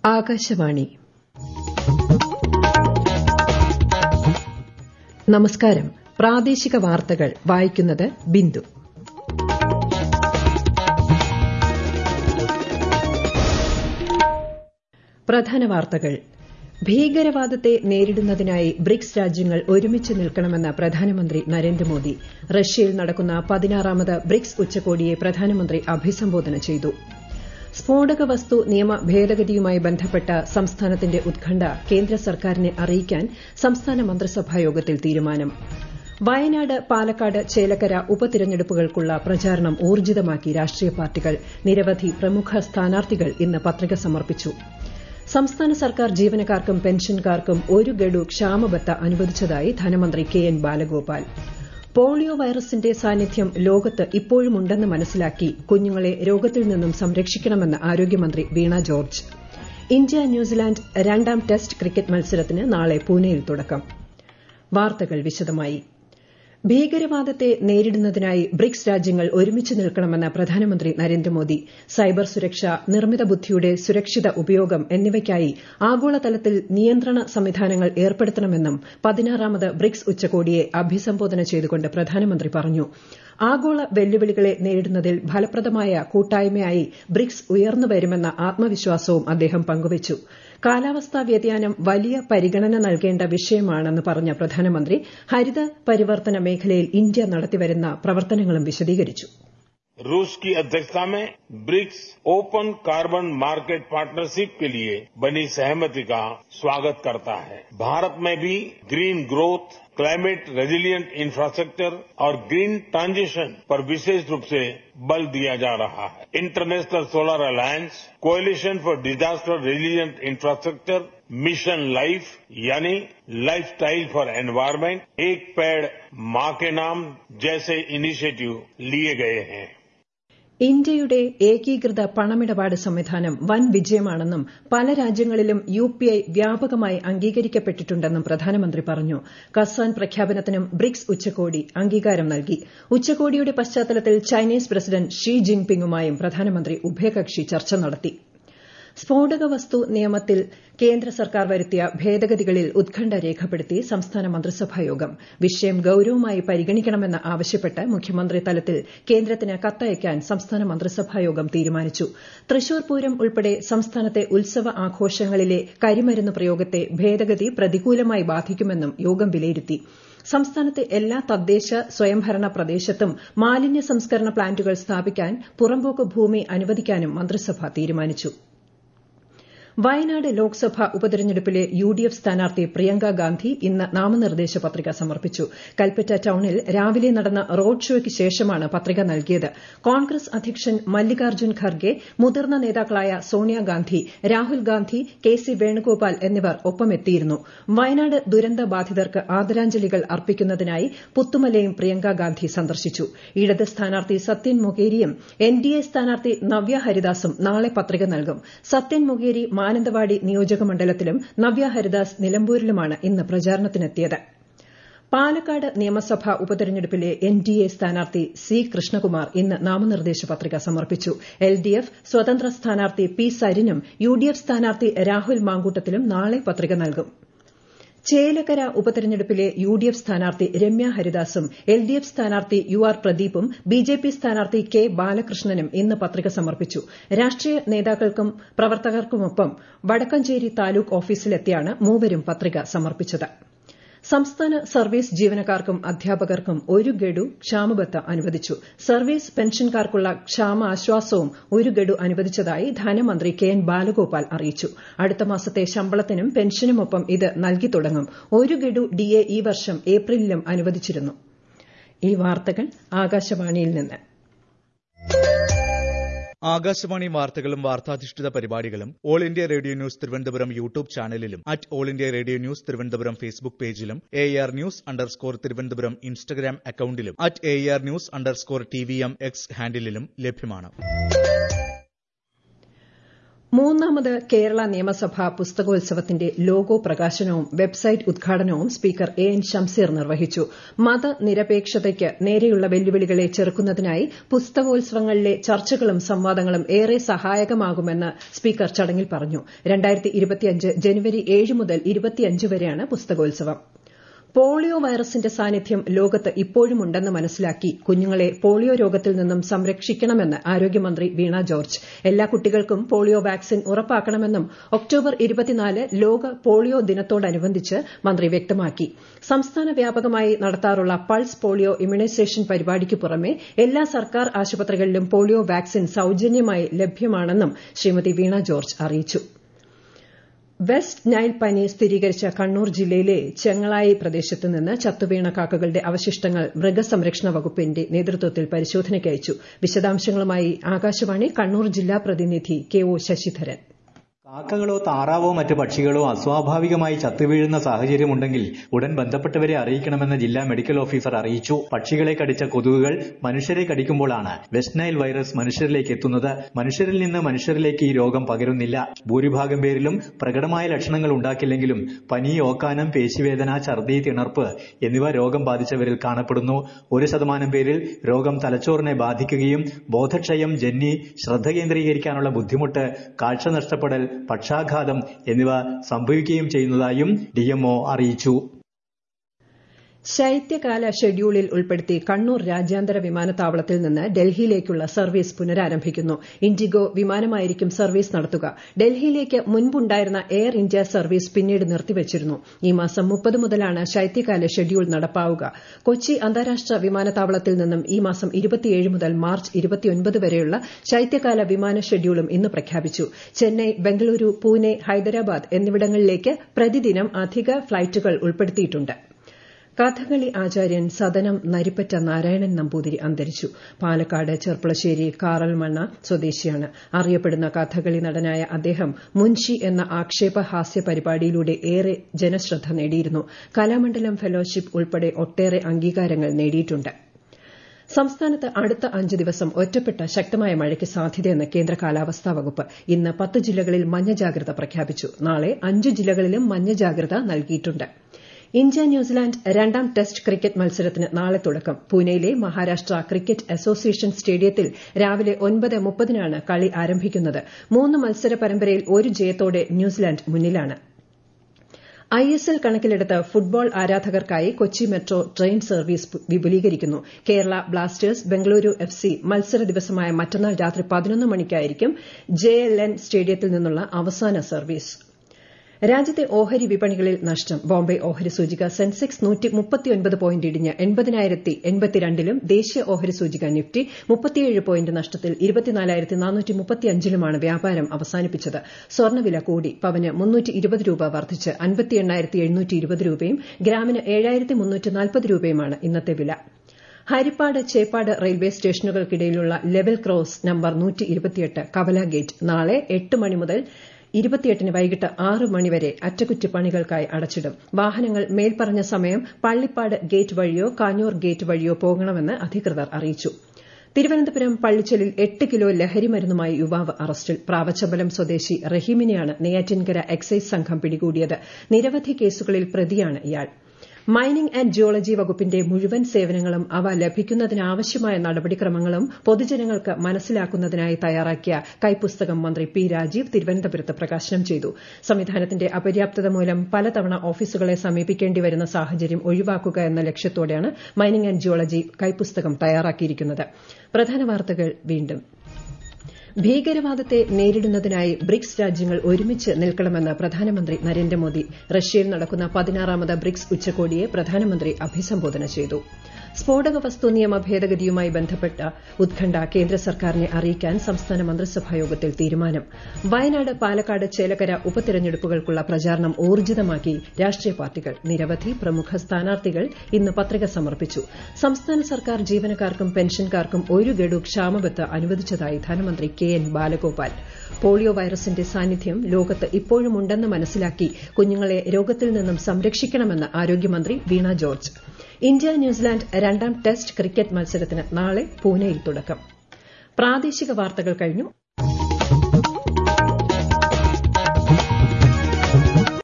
ആകാശവാണി നമസ്കാരം പ്രാദേശിക വാർത്തകൾ വായിക്കുന്നത് ബിന്ദു പ്രധാന വാർത്തകൾ ഭീകരവാദത്തെ നേരിടുന്നതിനായി ബ്രിക്സ് രാജ്യങ്ങൾ ഒരുമിച്ച് നിൽക്കണമെന്ന് പ്രധാനമന്ത്രി നരേന്ദ്രമോദി റഷ്യയിൽ നടക്കുന്ന പതിനാറാമത് ബ്രിക്സ് ഉച്ചകോടിയെ പ്രധാനമന്ത്രി അഭിസംബോധന ചെയ്തു സ്ഫോടക വസ്തു നിയമ ഭേദഗതിയുമായി ബന്ധപ്പെട്ട സംസ്ഥാനത്തിന്റെ ഉത്കണ്ഠ കേന്ദ്ര സർക്കാരിനെ അറിയിക്കാൻ സംസ്ഥാന മന്ത്രിസഭായോഗത്തിൽ തീരുമാനം വയനാട് പാലക്കാട് ചേലക്കര ഉപതിരഞ്ഞെടുപ്പുകൾക്കുള്ള പ്രചാരണം ഊർജ്ജിതമാക്കി രാഷ്ട്രീയ പാർട്ടികൾ നിരവധി പ്രമുഖ സ്ഥാനാർത്ഥികൾ ഇന്ന് പത്രിക സമർപ്പിച്ചു സംസ്ഥാന സർക്കാർ ജീവനക്കാർക്കും പെൻഷൻകാർക്കും ഒരു ഗഡു ക്ഷാമബത്ത അനുവദിച്ചതായി ധനമന്ത്രി കെ എൻ ബാലഗോപാൽ പോളിയോ വൈറസിന്റെ സാന്നിധ്യം ലോകത്ത് ഇപ്പോഴുമുണ്ടെന്ന് മനസ്സിലാക്കി കുഞ്ഞുങ്ങളെ രോഗത്തിൽ നിന്നും സംരക്ഷിക്കണമെന്ന് ആരോഗ്യമന്ത്രി വീണ ജോർജ് ഇന്ത്യ ന്യൂസിലാൻഡ് രണ്ടാം ടെസ്റ്റ് ക്രിക്കറ്റ് മത്സരത്തിന് നാളെ പൂനെയിൽ തുടക്കം വാർത്തകൾ വിശദമായി ഭീകരവാദത്തെ നേരിടുന്നതിനായി ബ്രിക്സ് രാജ്യങ്ങൾ ഒരുമിച്ച് നിൽക്കണമെന്ന് പ്രധാനമന്ത്രി നരേന്ദ്രമോദി സൈബർ സുരക്ഷ നിർമ്മിത ബുദ്ധിയുടെ സുരക്ഷിത ഉപയോഗം എന്നിവയ്ക്കായി ആഗോളതലത്തിൽ നിയന്ത്രണ സംവിധാനങ്ങൾ ഏർപ്പെടുത്തണമെന്നും പതിനാറാമത് ബ്രിക്സ് ഉച്ചകോടിയെ അഭിസംബോധന ചെയ്തുകൊണ്ട് പ്രധാനമന്ത്രി പറഞ്ഞു ആഗോള വെല്ലുവിളികളെ നേരിടുന്നതിൽ ഫലപ്രദമായ കൂട്ടായ്മയായി ബ്രിക്സ് ഉയർന്നുവരുമെന്ന ആത്മവിശ്വാസവും അദ്ദേഹം പങ്കുവച്ചു കാലാവസ്ഥാ വ്യതിയാനം വലിയ പരിഗണന നൽകേണ്ട വിഷയമാണെന്ന് പറഞ്ഞ പ്രധാനമന്ത്രി ഹരിത പരിവർത്തന മേഖലയിൽ ഇന്ത്യ നടത്തിവരുന്ന പ്രവർത്തനങ്ങളും വിശദീകരിച്ചു रूस की अध्यक्षता में BRICS open carbon market partnership के लिए बनी सहमति का स्वागत करता है भारत में भी green growth climate resilient infrastructure और ग्रीन ट्रांजिशन पर विशेष रूप से बल दिया जा रहा है international solar alliance coalition for disaster resilient infrastructure mission life यानी लाइफ स्टाइल फॉर एनवायरमेंट एक पेड़ मां के नाम जैसे इनिशिएटिव लिए गए हैं ഇന്ത്യയുടെ ഏകീകൃത പണമിടപാട് സംവിധാനം വൻ വിജയമാണെന്നും പല രാജ്യങ്ങളിലും യുപിഐ വ്യാപകമായി അംഗീകരിക്കപ്പെട്ടിട്ടുണ്ടെന്നും പ്രധാനമന്ത്രി പറഞ്ഞു കസാൻ പ്രഖ്യാപനത്തിനും ബ്രിക്സ് ഉച്ചകോടി അംഗീകാരം നൽകി ഉച്ചകോടിയുടെ പശ്ചാത്തലത്തിൽ ചൈനീസ് പ്രസിഡന്റ് ഷീ ജിൻപിങ്ങുമായും പ്രധാനമന്ത്രി ഉഭയകക്ഷി ചർച്ച നടത്തി സ്ഫോടക വസ്തു നിയമത്തിൽ കേന്ദ്ര സർക്കാർ വരുത്തിയ ഭേദഗതികളിൽ ഉത്കണ്ഠ രേഖപ്പെടുത്തി സംസ്ഥാന മന്ത്രിസഭായോഗം വിഷയം ഗൌരവമായി പരിഗണിക്കണമെന്ന് ആവശ്യപ്പെട്ട് മുഖ്യമന്ത്രി തലത്തിൽ കേന്ദ്രത്തിന് കത്തയക്കാൻ സംസ്ഥാന മന്ത്രിസഭായോഗം തീരുമാനിച്ചു തൃശൂർ പൂരം ഉൾപ്പെടെ സംസ്ഥാനത്തെ ഉത്സവ ആഘോഷങ്ങളിലെ കരിമരുന്ന് പ്രയോഗത്തെ ഭേദഗതി പ്രതികൂലമായി ബാധിക്കുമെന്നും യോഗം വിലയിരുത്തി സംസ്ഥാനത്തെ എല്ലാ തദ്ദേശ സ്വയംഭരണ പ്രദേശത്തും മാലിന്യ സംസ്കരണ പ്ലാന്റുകൾ സ്ഥാപിക്കാൻ പുറമ്പോക്ക് ഭൂമി അനുവദിക്കാനും മന്ത്രിസഭ തീരുമാനിച്ചു വയനാട് ലോക്സഭാ ഉപതെരഞ്ഞെടുപ്പിലെ യു ഡി എഫ് സ്ഥാനാർത്ഥി പ്രിയങ്ക ഗാന്ധി ഇന്ന് നാമനിർദ്ദേശ പത്രിക സമർപ്പിച്ചു കൽപ്പറ്റ ടൌണിൽ രാവിലെ നടന്ന റോഡ് ഷോയ്ക്ക് ശേഷമാണ് പത്രിക നൽകിയത് കോൺഗ്രസ് അധ്യക്ഷൻ മല്ലികാർജ്ജുൻ ഖർഗെ മുതിർന്ന നേതാക്കളായ സോണിയാഗാന്ധി രാഹുൽ ഗാന്ധി കെ സി വേണുഗോപാൽ എന്നിവർ ഒപ്പമെത്തിയിരുന്നു വയനാട് ദുരന്ത ബാധിതർക്ക് ആദരാഞ്ജലികൾ അർപ്പിക്കുന്നതിനായി പുത്തുമലയും പ്രിയങ്ക ഗാന്ധി സന്ദർശിച്ചു ഇടത് സ്ഥാനാർത്ഥി സത്യൻ മൊകേരിയും എൻ ഡി എ സ്ഥാനാർത്ഥി നവ്യ ഹരിദാസും നാളെ പത്രിക നൽകും സത്യൻ മൊകേരി മാനന്തവാടി നിയോജക മണ്ഡലത്തിലും നവ്യ ഹരിദാസ് നിലമ്പൂരിലുമാണ് ഇന്ന് പ്രചാരണത്തിനെത്തിയത് പാലക്കാട് നിയമസഭാ ഉപതെരഞ്ഞെടുപ്പിലെ എൻ ഡി എ സ്ഥാനാർത്ഥി സി കൃഷ്ണകുമാർ ഇന്ന് നാമനിർദ്ദേശ പത്രിക സമർപ്പിച്ചു എൽ ഡി എഫ് സ്വതന്ത്ര സ്ഥാനാർത്ഥി പി സരിനും യു ഡി എഫ് സ്ഥാനാർത്ഥി രാഹുൽ മാങ്കൂട്ടത്തിലും നാളെ പത്രിക നൽകും ചേലക്കര ഉപതെരഞ്ഞെടുപ്പിലെ യു ഡി എഫ് സ്ഥാനാർത്ഥി രമ്യ ഹരിദാസും എൽ ഡി എഫ് സ്ഥാനാർത്ഥി യു ആർ പ്രദീപും ബി ജെ പി സ്ഥാനാർത്ഥി കെ ബാലകൃഷ്ണനും ഇന്ന് പത്രിക സമർപ്പിച്ചു രാഷ്ട്രീയ നേതാക്കൾക്കും പ്രവർത്തകർക്കുമൊപ്പം വടക്കഞ്ചേരി താലൂക്ക് ഓഫീസിലെത്തിയാണ് മൂവരും പത്രിക സമർപ്പിച്ചത് സംസ്ഥാന സർവീസ് ജീവനക്കാർക്കും അധ്യാപകർക്കും ഒരു ഗഡു ക്ഷാമബത്ത അനുവദിച്ചു സർവീസ് പെൻഷൻകാർക്കുള്ള ക്ഷാമാശ്വാസവും ഒരു ഗഡു അനുവദിച്ചതായി ധനമന്ത്രി കെ എൻ ബാലഗോപാൽ അറിയിച്ചു അടുത്ത മാസത്തെ ശമ്പളത്തിനും പെൻഷനുമൊപ്പം ഇത് നൽകി തുടങ്ങും ഒരു ഗഡു ഡിഎ ഈ വർഷം ഏപ്രിലിലും അനുവദിച്ചിരുന്നു ഈ വാർത്തകൾ ആകാശവാണിയിൽ നിന്ന് ആകാശവാണി വാർത്തകളും വാർത്താധിഷ്ഠിത പരിപാടികളും all India radio news Thiruvananthapuram YouTube ചാനലിലും at all India radio news Thiruvananthapuram Facebook പേജിലും A R news underscore Thiruvananthapuram Instagram അക്കൌണ്ടിലും at A R news underscore T V M X ഹാൻഡിലും ലഭ്യമാണ് മൂന്നാമത് കേരള നിയമസഭാ പുസ്തകോത്സവത്തിന്റെ ലോഗോ പ്രകാശനവും വെബ്സൈറ്റ് ഉദ്ഘാടനവും സ്പീക്കർ എ എൻ ഷംസീർ നിർവഹിച്ചു മതനിരപേക്ഷതയ്ക്ക് നേരെയുള്ള വെല്ലുവിളികളെ ചെറുക്കുന്നതിനായി പുസ്തകോത്സവങ്ങളിലെ ചർച്ചകളും സംവാദങ്ങളും ഏറെ സഹായകമാകുമെന്ന് സ്പീക്കർ ചടങ്ങിൽ പറഞ്ഞു ജനുവരി ഏഴ് മുതൽ വരെയാണ് പുസ്തകോത്സവം പോളിയോ വൈറസിന്റെ സാന്നിധ്യം ലോകത്ത് ഇപ്പോഴുമുണ്ടെന്ന് മനസ്സിലാക്കി കുഞ്ഞുങ്ങളെ പോളിയോ രോഗത്തിൽ നിന്നും സംരക്ഷിക്കണമെന്ന് ആരോഗ്യമന്ത്രി വീണ ജോർജ് എല്ലാ കുട്ടികൾക്കും പോളിയോ വാക്സിൻ ഉറപ്പാക്കണമെന്നും ഒക്ടോബർ ലോക പോളിയോ ദിനത്തോടനുബന്ധിച്ച് മന്ത്രി വ്യക്തമാക്കി സംസ്ഥാന വ്യാപകമായി നടത്താറുള്ള പൾസ് പോളിയോ ഇമ്മ്യൂണൈസേഷൻ പരിപാടിക്ക് പുറമെ എല്ലാ സർക്കാർ ആശുപത്രികളിലും പോളിയോ വാക്സിൻ സൌജന്യമായി ലഭ്യമാണെന്നും ശ്രീമതി വീണ ജോർജ് അറിയിച്ചു വെസ്റ്റ് നൈൽ പനി സ്ഥിരീകരിച്ച കണ്ണൂർ ജില്ലയിലെ ചെങ്ങളായി പ്രദേശത്ത് നിന്ന് ചത്തുവീണ കാക്കകളുടെ അവശിഷ്ടങ്ങൾ മൃഗസംരക്ഷണ വകുപ്പിന്റെ നേതൃത്വത്തിൽ പരിശോധനയ്ക്ക് അയച്ചു വിശദാംശങ്ങളുമായി ആകാശവാണി കണ്ണൂർ ജില്ലാ പ്രതിനിധി കെ ഒ ശശിധരൻ കാക്കകളോ താറാവോ മറ്റ് പക്ഷികളോ അസ്വാഭാവികമായി ചത്തുവീഴുന്ന സാഹചര്യമുണ്ടെങ്കിൽ ഉടൻ ബന്ധപ്പെട്ടവരെ അറിയിക്കണമെന്ന് ജില്ലാ മെഡിക്കൽ ഓഫീസർ അറിയിച്ചു പക്ഷികളെ കടിച്ച കൊതുകുകൾ മനുഷ്യരെ കടിക്കുമ്പോഴാണ് വെസ്റ്റ് നൈൽ വൈറസ് മനുഷ്യരിലേക്ക് എത്തുന്നത് മനുഷ്യരിൽ നിന്ന് മനുഷ്യരിലേക്ക് ഈ രോഗം പകരുന്നില്ല ഭൂരിഭാഗം പേരിലും പ്രകടമായ ലക്ഷണങ്ങൾ ഉണ്ടാക്കില്ലെങ്കിലും പനി ഓക്കാനം പേശിവേദന ഛർദി തിണർപ്പ് എന്നിവ രോഗം ബാധിച്ചവരിൽ കാണപ്പെടുന്നു ഒരു ശതമാനം പേരിൽ രോഗം തലച്ചോറിനെ ബാധിക്കുകയും ബോധക്ഷയം ജന്നി ശ്രദ്ധ കേന്ദ്രീകരിക്കാനുള്ള ബുദ്ധിമുട്ട് കാഴ്ച നഷ്ടപ്പെടൽ പക്ഷാഘാതം എന്നിവ സംഭവിക്കുകയും ചെയ്യുന്നതായും ഡിഎംഒ അറിയിച്ചു ശൈത്യകാല ഷെഡ്യൂളിൽ ഉൾപ്പെടുത്തി കണ്ണൂർ രാജ്യാന്തര വിമാനത്താവളത്തിൽ നിന്ന് ഡൽഹിയിലേക്കുള്ള സർവീസ് പുനരാരംഭിക്കുന്നു ഇൻഡിഗോ വിമാനമായിരിക്കും സർവീസ് നടത്തുക ഡൽഹിയിലേക്ക് മുൻപുണ്ടായിരുന്ന എയർ ഇന്ത്യ സർവീസ് പിന്നീട് നിർത്തിവച്ചിരുന്നു ഈ മാസം മുപ്പത് മുതലാണ് ശൈത്യകാല ഷെഡ്യൂൾ നടപ്പാവുക കൊച്ചി അന്താരാഷ്ട്ര വിമാനത്താവളത്തിൽ നിന്നും ഈ മാസം മുതൽ മാർച്ച് വരെയുള്ള ശൈത്യകാല വിമാന ഷെഡ്യൂളും ഇന്ന് പ്രഖ്യാപിച്ചു ചെന്നൈ ബംഗളൂരു പൂനെ ഹൈദരാബാദ് എന്നിവിടങ്ങളിലേക്ക് പ്രതിദിനം അധിക ഫ്ളൈറ്റുകൾ ഉൾപ്പെടുത്തിയിട്ടുണ്ട് കഥകളി ആചാര്യൻ സദനം നരിപ്പറ്റ നാരായണൻ നമ്പൂതിരി അന്തരിച്ചു പാലക്കാട് ചെർപ്പളശ്ശേരി കാറൽമണ്ണ സ്വദേശിയാണ് അറിയപ്പെടുന്ന കഥകളി നടനായ അദ്ദേഹം മുൻഷി എന്ന ആക്ഷേപഹാസ്യ പരിപാടിയിലൂടെ ഏറെ ജനശ്രദ്ധ നേടിയിരുന്നു കലാമണ്ഡലം ഫെലോഷിപ്പ് ഉൾപ്പെടെ ഒട്ടേറെ അംഗീകാരങ്ങൾ നേടിയിട്ടുണ്ട് സംസ്ഥാനത്ത് അടുത്ത അഞ്ച് ദിവസം ഒറ്റപ്പെട്ട ശക്തമായ മഴയ്ക്ക് സാധ്യതയെന്ന് കേന്ദ്ര കാലാവസ്ഥാ വകുപ്പ് ഇന്ന് പത്ത് ജില്ലകളിൽ മഞ്ഞ ജാഗ്രത പ്രഖ്യാപിച്ചു നാളെ അഞ്ച് ജില്ലകളിലും മഞ്ഞ ജാഗ്രത നൽകിയിട്ടുണ്ട് ഇന്ത്യ ന്യൂസിലാന്റ് രണ്ടാം ടെസ്റ്റ് ക്രിക്കറ്റ് മത്സരത്തിന് നാളെ തുടക്കം പൂനെയിലെ മഹാരാഷ്ട്ര ക്രിക്കറ്റ് അസോസിയേഷൻ സ്റ്റേഡിയത്തിൽ രാവിലെ ഒൻപത് മുപ്പതിനാണ് കളി ആരംഭിക്കുന്നത് മൂന്ന് മത്സര പരമ്പരയിൽ ഒരു ജയത്തോടെ ന്യൂസിലാന്റ് മുന്നിലാണ് ഐ എസ് എൽ കണക്കിലെടുത്ത് ഫുട്ബോൾ ആരാധകർക്കായി കൊച്ചി മെട്രോ ട്രെയിൻ സർവീസ് വിപുലീകരിക്കുന്നു Kerala Blasters Bengaluru F C മത്സര ദിവസമായ മറ്റന്നാൾ രാത്രി പതിനൊന്ന് മണിക്കായിരിക്കും ജെ എൽ എൻ സ്റ്റേഡിയത്തിൽ നിന്നുള്ള അവസാന സർവീസ് രാജ്യത്തെ ഓഹരി വിപണികളിൽ നഷ്ടം ബോംബെ ഓഹരി സൂചിക സെൻസെക്സ് പോയിന്റ് ഇടിഞ്ഞ് എൺപതിനായിരത്തി എൺപത്തിരണ്ടിലും ദേശീയ ഓഹരി സൂചിക നിഫ്റ്റി മുപ്പത്തിയേഴ് പോയിന്റ് നഷ്ടത്തിൽ ഇരുപത്തിനാലായിരത്തി നാനൂറ്റി മുപ്പത്തിയഞ്ചിലുമാണ് വ്യാപാരം അവസാനിപ്പിച്ചത് സ്വർണ്ണവില കൂടി പവന് മുന്നൂറ്റി ഇരുപത് രൂപ വർദ്ധിച്ച് അൻപത്തി എണ്ണായിരത്തി എഴുന്നൂറ്റി ഇരുപത് രൂപയും ഗ്രാമിന് ഏഴായിരത്തി മുന്നൂറ്റി നാൽപ്പത് രൂപയുമാണ് ഇന്നത്തെ വില ഹരിപ്പാട് ചേപ്പാട് റെയിൽവേ സ്റ്റേഷനുകൾക്കിടയിലുള്ള ലെവൽ ക്രോസ് നമ്പർ കവല ഗേറ്റ് നാളെ എട്ട് മണി മുതൽ ഇരുപത്തിയെട്ടിന് വൈകിട്ട് ആറ് മണിവരെ അറ്റകുറ്റപ്പണികൾക്കായി അടച്ചിടും വാഹനങ്ങൾ മേൽപ്പറഞ്ഞ സമയം പള്ളിപ്പാട് ഗേറ്റ് വഴിയോ കാഞ്ഞൂർ ഗേറ്റ് വഴിയോ പോകണമെന്ന് അധികൃതർ അറിയിച്ചു തിരുവനന്തപുരം പള്ളിച്ചലിൽ എട്ട് കിലോ ലഹരിമരുന്നുമായി യുവാവ് അറസ്റ്റിൽ പ്രാവച്ചമ്പലം സ്വദേശി റഹീമിനെയാണ് നെയ്യാറ്റിൻകര എക്സൈസ് സംഘം പിടികൂടിയത് നിരവധി കേസുകളിൽ പ്രതിയാണ് ഇയാൾ മൈനിംഗ് ആന്റ് ജിയോളജി വകുപ്പിന്റെ മുഴുവൻ സേവനങ്ങളും അവ ലഭിക്കുന്നതിനാവശ്യമായ നടപടിക്രമങ്ങളും പൊതുജനങ്ങൾക്ക് മനസ്സിലാക്കുന്നതിനായി തയ്യാറാക്കിയ കൈപ്പുസ്തകം മന്ത്രി പി രാജീവ് തിരുവനന്തപുരത്ത് പ്രകാശനം ചെയ്തു സംവിധാനത്തിന്റെ അപര്യാപ്തത മൂലം പലതവണ ഓഫീസുകളെ സമീപിക്കേണ്ടി വരുന്ന സാഹചര്യം ഒഴിവാക്കുക എന്ന ലക്ഷ്യത്തോടെയാണ് മൈനിംഗ് ആന്റ് ജിയോളജി കൈപ്പുസ്തകം തയ്യാറാക്കിയിരിക്കുന്നത് പ്രധാന വാർത്തകൾ വീണ്ടും ഭീകരവാദത്തെ നേരിടുന്നതിനായി ബ്രിക്സ് രാജ്യങ്ങൾ ഒരുമിച്ച് നിൽക്കണമെന്ന് പ്രധാനമന്ത്രി നരേന്ദ്രമോദി റഷ്യയിൽ നടക്കുന്ന പതിനാറാമത് ബ്രിക്സ് ഉച്ചകോടിയെ പ്രധാനമന്ത്രി അഭിസംബോധന ചെയ്തു സ്ഫോടക വസ്തു നിയമ ഭേദഗതിയുമായി ബന്ധപ്പെട്ട ഉത്കണ്ഠ കേന്ദ്ര സർക്കാരിനെ അറിയിക്കാൻ സംസ്ഥാന മന്ത്രിസഭാ യോഗത്തിൽ തീരുമാനം വയനാട് പാലക്കാട് ചേലക്കര ഉപതെരഞ്ഞെടുപ്പുകൾക്കുള്ള പ്രചാരണം ഊർജിതമാക്കി രാഷ്ട്രീയ പാർട്ടികൾ നിരവധി പ്രമുഖ സ്ഥാനാർത്ഥികൾ ഇന്ന് പത്രിക സമർപ്പിച്ചു സംസ്ഥാന സർക്കാർ ജീവനക്കാർക്കും പെൻഷൻകാർക്കും ഒരു ഗഡു ക്ഷാമബത്ത് അനുവദിച്ചതായി ധനമന്ത്രി കെ എൻ ബാലഗോപാൽ പോളിയോ വൈറസിന്റെ സാന്നിധ്യം ലോകത്ത് ഇപ്പോഴുമുണ്ടെന്ന് മനസ്സിലാക്കി കുഞ്ഞുങ്ങളെ രോഗത്തിൽ നിന്നും സംരക്ഷിക്കണമെന്ന് ആരോഗ്യമന്ത്രി വീണ ജോർജ് ഇന്ത്യ ന്യൂസിലാന്റ് രണ്ടാം ടെസ്റ്റ് ക്രിക്കറ്റ് മത്സരത്തിന് നാളെ പൂനെയിൽ തുടക്കം പ്രാദേശിക വാർത്തകൾ കഴിഞ്ഞു